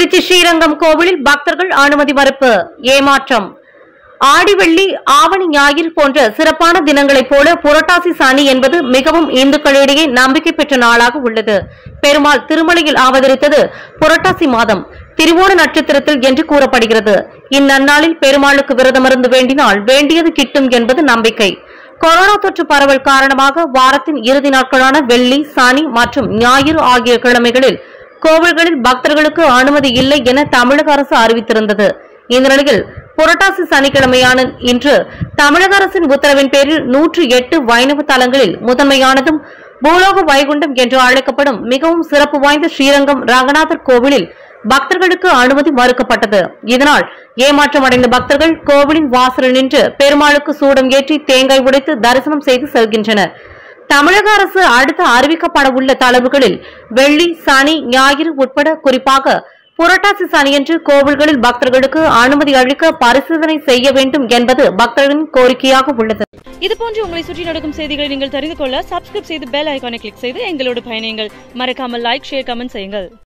திருச்சி ஸ்ரீரங்கம் கோவிலில் பக்தர்கள் அனுமதி மறுப்பு ஏமாற்றம் ஆடிவெள்ளி ஆவணி ஞாயிறு போன்ற சிறப்பான தினங்களைப் போல புரட்டாசி சனி என்பது மிகவும் இந்துக்களிடையே நம்பிக்கை பெற்ற நாளாக உள்ளது பெருமாள் திருமலையில் அவதரித்தது புரட்டாசி மாதம் திருவோண நட்சத்திரத்தில் என்று கூறப்படுகிறது இந்நன்னாளில் பெருமாளுக்கு விரதமிருந்து வேண்டினால் வேண்டியது கிட்டும் என்பது நம்பிக்கை கொரோனா தொற்று பரவல் காரணமாக வாரத்தின் இறுதி நாட்களான வெள்ளி சனி மற்றும் ஞாயிறு ஆகிய கிழமைகளில் கோவில்களில் பக்தர்களுக்கு அனுமதி இல்லை என தமிழக அரசு அறிவித்திருந்தது இந்த நிலையில் புரட்டாசி சனிக்கிழமையான இன்று தமிழக அரசின் உத்தரவின் பேரில் நூற்று எட்டு வைணவ தலங்களில் முதன்மையானதும் பூலோக வைகுண்டம் என்று அழைக்கப்படும் மிகவும் சிறப்பு வாய்ந்த ஸ்ரீரங்கம் ரங்கநாதர் கோவிலில் பக்தர்களுக்கு அனுமதி மறுக்கப்பட்டது இதனால் ஏமாற்றமடைந்த பக்தர்கள் கோவிலின் வாசலில் நின்று பெருமாளுக்கு சூடம் ஏற்றி தேங்காய் உடைத்து தரிசனம் செய்து செல்கின்றனர் தமிழக அரசு அடுத்து அறிவிக்கப்பட உள்ள தளர்வுகளில் வெள்ளி சனி ஞாயிறு உட்பட குறிப்பாக புரட்டாசி சனியன்று கோவில்களில் பக்தர்களுக்கு அனுமதி அளிக்க பரிசீலனை செய்ய வேண்டும் என்பது பக்தர்களின் கோரிக்கையாக உள்ளது இது போன்று உங்களை சுற்றி நடக்கும் செய்திகளை நீங்கள் தெரிந்து கொள்ள சப்ஸ்கிரைப் செய்து பெல் ஐகானை கிளிக் செய்து எங்களோடு பயணியுங்கள் மறக்காமல் லைக் ஷேர் கமெண்ட் செய்யுங்கள்